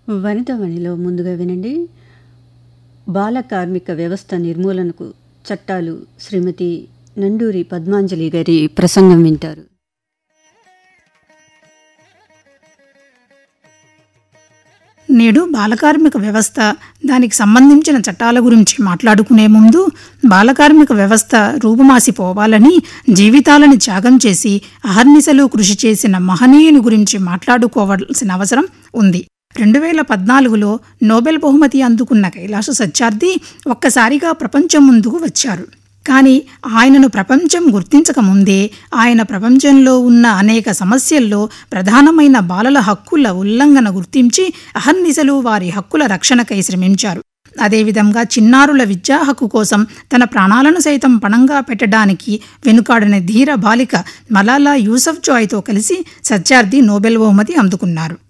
వనితవాణిలో ముందుగా వినండి బాల కార్మిక వ్యవస్థ నిర్మూలనకు చట్టాలు శ్రీమతి నండూరి పద్మాంజలి గారి ప్రసంగం వింటారు నేడు బాలకార్మిక వ్యవస్థ దానికి సంబంధించిన చట్టాల గురించి మాట్లాడుకునే ముందు బాలకార్మిక వ్యవస్థ రూపుమాసిపోవాలని జీవితాలను త్యాగం చేసి అహర్నిశలు కృషి చేసిన మహనీయుని గురించి మాట్లాడుకోవాల్సిన అవసరం ఉంది రెండు వేల పద్నాలుగులో నోబెల్ బహుమతి అందుకున్న కైలాస సత్యార్థి ఒక్కసారిగా ప్రపంచం ముందుకు వచ్చారు కానీ ఆయనను ప్రపంచం గుర్తించకముందే ఆయన ప్రపంచంలో ఉన్న అనేక సమస్యల్లో ప్రధానమైన బాలల హక్కుల ఉల్లంఘన గుర్తించి అహర్నిశలు వారి హక్కుల రక్షణకై శ్రమించారు అదేవిధంగా చిన్నారుల విద్యా హక్కు కోసం తన ప్రాణాలను సైతం పణంగా పెట్టడానికి వెనుకాడని ధీర బాలిక మలాలా యూసఫ్ జాయ్తో కలిసి సత్యార్థి నోబెల్ బహుమతి అందుకున్నారు